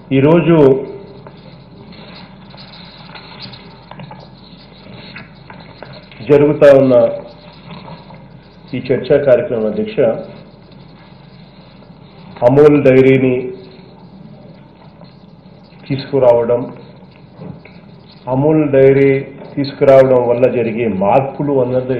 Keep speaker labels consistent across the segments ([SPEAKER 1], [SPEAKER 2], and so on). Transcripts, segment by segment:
[SPEAKER 1] ఈరోజు జరుగుతా ఉన్న ఈ చర్చా కార్యక్రమం అధ్యక్ష అమూల్ డైరీని తీసుకురావడం అమూల్ డైరీ తీసుకురావడం వల్ల జరిగే మార్పులు అన్నది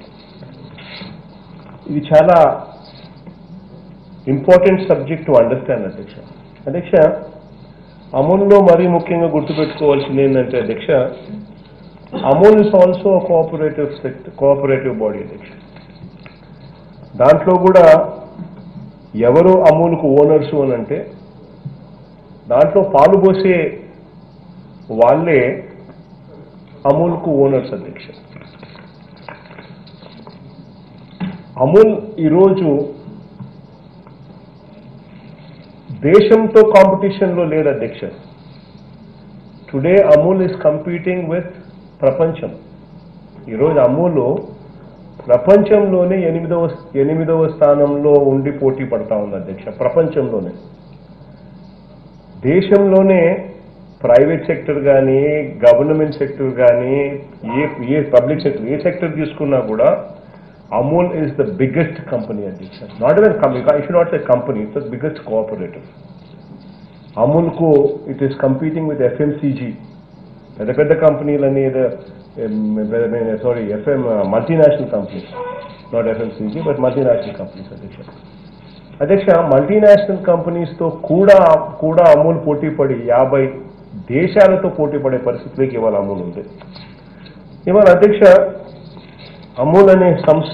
[SPEAKER 1] ఇది చాలా ఇంపార్టెంట్ సబ్జెక్ట్ టు అండర్స్టాండ్ అధ్యక్ష అధ్యక్ష అమూల్లో మరీ ముఖ్యంగా గుర్తుపెట్టుకోవాల్సింది ఏంటంటే అధ్యక్ష Amul is also cooperative sector cooperative body అధ్యక్ష దాంట్లో కూడా ఎవరు అమూల్కు ఓనర్స్ అని అంటే దాంట్లో పాలు పోసే వాళ్ళే అమూల్కు ఓనర్స్ అధ్యక్ష అమూల్ ఈరోజు దేశంతో కాంపిటీషన్లో లేడు అధ్యక్ష today Amul is competing with ప్రపంచం ఈరోజు అమూల్ ప్రపంచంలోనే ఎనిమిదవ ఎనిమిదవ స్థానంలో ఉండి పోటీ పడతా ఉంది అధ్యక్ష ప్రపంచంలోనే దేశంలోనే ప్రైవేట్ సెక్టర్ కానీ గవర్నమెంట్ సెక్టర్ కానీ ఏ ఏ పబ్లిక్ సెక్టర్ ఏ సెక్టర్ తీసుకున్నా కూడా Amul is the biggest company అధ్యక్ష not even company if not a company it's the biggest cooperative అమూల్కు it is competing with FMCG పెద్ద పెద్ద కంపెనీలని sorry FM multinational companies not FMCG but multinational companies అధ్యక్ష అధ్యక్ష మల్టీనేషనల్ కంపెనీస్తో కూడా కూడా అమూల్ పోటీ పడి యాభై దేశాలతో పోటీ పడే పరిస్థితిలోకి ఇవాళ అమూల్ ఉంది ఇవాళ అధ్యక్ష అమూల్ అనే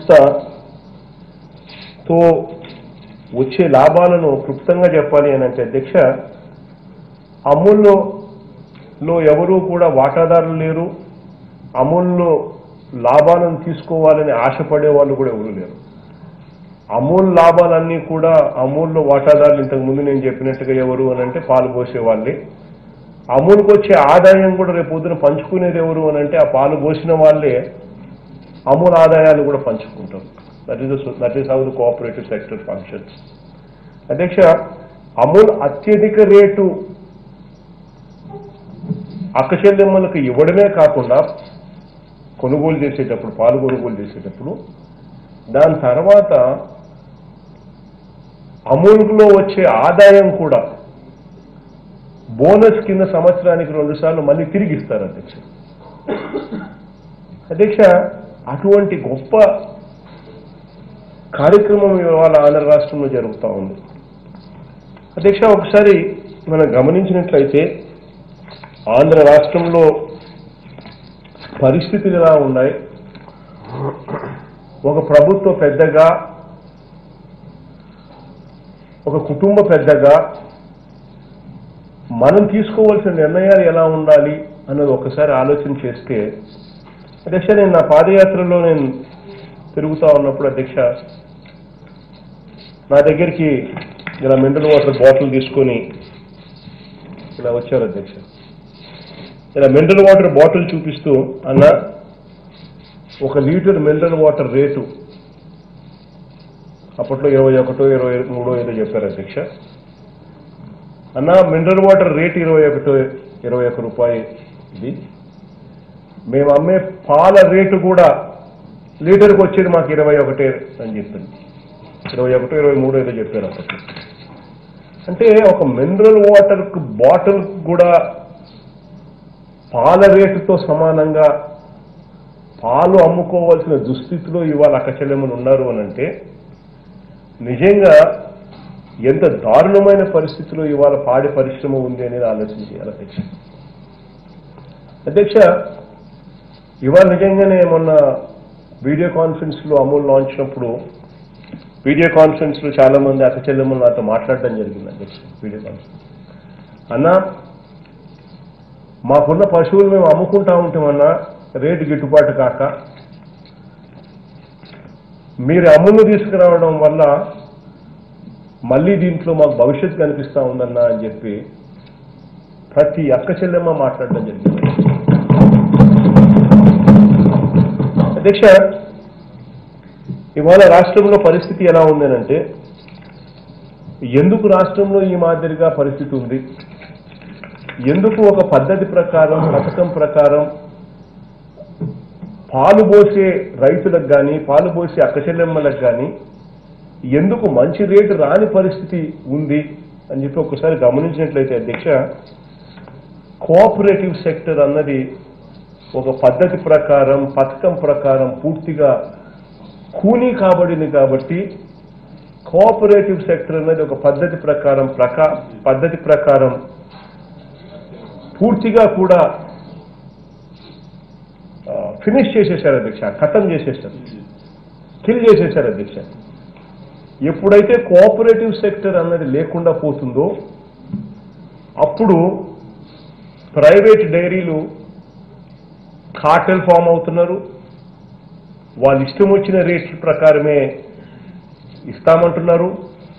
[SPEAKER 1] సంస్థతో వచ్చే లాభాలను క్లుప్తంగా చెప్పాలి అని అంటే అధ్యక్ష అమూల్లో లో ఎవరూ కూడా వాటాదారులు లేరు అమూల్లో లాభాలను తీసుకోవాలని ఆశపడే వాళ్ళు కూడా ఎవరు లేరు అమూల్ లాభాలన్నీ కూడా అమూల్లో వాటాదారులు ఇంతకు ముందు నేను చెప్పినట్టుగా ఎవరు అని అంటే పాలు పోసే వాళ్ళే అమూల్కి వచ్చే ఆదాయం కూడా రేపు పొద్దున పంచుకునేది ఎవరు అని అంటే ఆ పాలు పోసిన వాళ్ళే అమూల్ ఆదాయాలు కూడా పంచుకుంటారు that is that is how the cooperative sector functions అధ్యక్ష అమూల్ అత్యధిక రేటు అక్కచెల్లెమ్మలకు ఇవ్వడమే కాకుండా కొనుగోలు చేసేటప్పుడు పాలు కొనుగోలు చేసేటప్పుడు దాని తర్వాత అమూల్కులో వచ్చే ఆదాయం కూడా బోనస్ కింద సంవత్సరానికి రెండు సార్లు మళ్ళీ తిరిగి ఇస్తారు అధ్యక్ష అధ్యక్ష అటువంటి గొప్ప కార్యక్రమం ఇవాళ ఆంధ్ర రాష్ట్రంలో జరుగుతూ ఉంది అధ్యక్ష ఒకసారి మనం గమనించినట్లయితే ఆంధ్ర రాష్ట్రంలో పరిస్థితులు ఎలా ఉన్నాయి ఒక ప్రభుత్వ పెద్దగా ఒక కుటుంబ పెద్దగా మనం తీసుకోవాల్సిన నిర్ణయాలు ఎలా ఉండాలి అన్నది ఒకసారి ఆలోచన చేస్తే అధ్యక్ష నేను నా పాదయాత్రలో నేను తిరుగుతా ఉన్నప్పుడు అధ్యక్ష నా దగ్గరికి ఇలా మినరల్ వాటర్ బాటిల్ తీసుకొని ఇలా వచ్చారు అధ్యక్ష ఇలా మినరల్ వాటర్ బాటిల్ చూపిస్తూ అన్న ఒక లీటర్ మినరల్ వాటర్ రేటు అప్పట్లో ఇరవై ఒకటో ఇరవై మూడో ఏదో చెప్పారు అధ్యక్ష అన్న మినరల్ వాటర్ రేట్ ఇరవై ఒకటో ఇరవై ఒక రూపాయి ఇది మేము అమ్మే పాల రేటు కూడా లీటర్కి వచ్చేది మాకు ఇరవై ఒకటే అని చెప్పింది ఇరవై ఒకటో ఇరవై మూడో ఏదో చెప్పారు అప్పట్లో అంటే ఒక మినరల్ వాటర్ బాటిల్ కూడా పాల రేటుతో సమానంగా పాలు అమ్ముకోవాల్సిన దుస్థితిలో ఇవాళ అక్కచెల్లెమ్మలు ఉన్నారు అని అంటే నిజంగా ఎంత దారుణమైన పరిస్థితిలో ఇవాళ పాడి పరిశ్రమ ఉంది అనేది ఆలోచన చేయాలి అధ్యక్ష అధ్యక్ష ఇవాళ నిజంగానే మొన్న వీడియో కాన్ఫరెన్స్లో అమూల్ లాంచ్ అయినప్పుడు వీడియో కాన్ఫరెన్స్లో చాలా మంది అక్క చెల్లెమ్మలు నాతో మాట్లాడడం జరిగింది అధ్యక్ష వీడియో కాన్ఫరెన్స్ అన్న మాకున్న పశువులు మేము అమ్ముకుంటా ఉంటామన్నా రేటు గిట్టుబాటు కాక మీరు అమ్ములు తీసుకురావడం వల్ల మళ్ళీ దీంట్లో మాకు భవిష్యత్తు కనిపిస్తా ఉందన్నా అని చెప్పి ప్రతి అక్క చెల్లెమ్మ మాట్లాడడం జరిగింది అధ్యక్ష ఇవాళ రాష్ట్రంలో పరిస్థితి ఎలా ఉందనంటే ఎందుకు రాష్ట్రంలో ఈ మాదిరిగా పరిస్థితి ఉంది ఎందుకు ఒక పద్ధతి ప్రకారం పథకం ప్రకారం పాలు పోసే రైతులకు కానీ పాలు పోసే అక్కచెల్లెమ్మలకు కానీ ఎందుకు మంచి రేటు రాని పరిస్థితి ఉంది అని చెప్పి ఒకసారి గమనించినట్లయితే అధ్యక్ష కోఆపరేటివ్ సెక్టర్ అన్నది ఒక పద్ధతి ప్రకారం పథకం ప్రకారం పూర్తిగా కూనీ కాబడింది కాబట్టి కోఆపరేటివ్ సెక్టర్ అనేది ఒక పద్ధతి ప్రకారం ప్రకా పద్ధతి ప్రకారం పూర్తిగా కూడా ఫినిష్ చేసేశారు అధ్యక్ష ఖతం చేసేసారు కిల్ చేసేశారు అధ్యక్ష ఎప్పుడైతే కోఆపరేటివ్ సెక్టర్ అన్నది లేకుండా పోతుందో అప్పుడు ప్రైవేట్ డైరీలు కార్టెల్ ఫామ్ అవుతున్నారు వాళ్ళు ఇష్టం వచ్చిన రేట్ల ప్రకారమే ఇస్తామంటున్నారు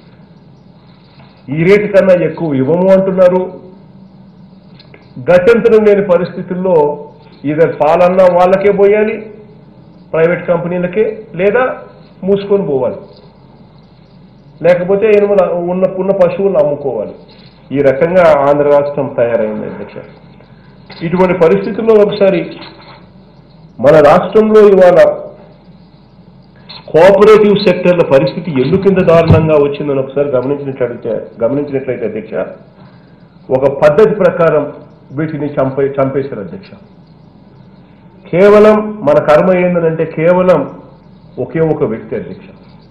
[SPEAKER 1] ఈ రేటు కన్నా ఎక్కువ ఇవ్వము అంటున్నారు గత్యంతరం లేని పరిస్థితుల్లో ఇదే పాలన్నా వాళ్ళకే పోయాలి ప్రైవేట్ కంపెనీలకే లేదా మూసుకొని పోవాలి లేకపోతే ఎనుమల ఉన్న ఉన్న పశువులను అమ్ముకోవాలి ఈ రకంగా ఆంధ్ర రాష్ట్రం తయారైంది అధ్యక్ష ఇటువంటి పరిస్థితుల్లో ఒకసారి మన రాష్ట్రంలో ఇవాళ కోఆపరేటివ్ సెక్టర్ల పరిస్థితి ఎందుకు ఇంత దారుణంగా వచ్చిందని ఒకసారి గమనించినట్లయితే గమనించినట్లయితే అధ్యక్ష ఒక పద్ధతి ప్రకారం వీటిని చంపే చంపేశారు అధ్యక్ష కేవలం మన కర్మ ఏంటంటే కేవలం ఒకే ఒక వ్యక్తి అధ్యక్ష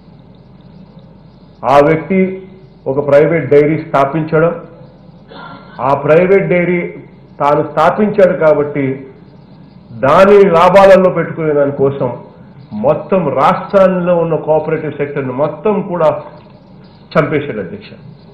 [SPEAKER 1] ఆ వ్యక్తి ఒక ప్రైవేట్ డైరీ స్థాపించడం ఆ ప్రైవేట్ డైరీ తాను స్థాపించాడు కాబట్టి దాని లాభాలలో పెట్టుకునే దానికోసం మొత్తం రాష్ట్రాల్లో ఉన్న కోఆపరేటివ్ సెక్టర్ని మొత్తం కూడా చంపేశాడు అధ్యక్ష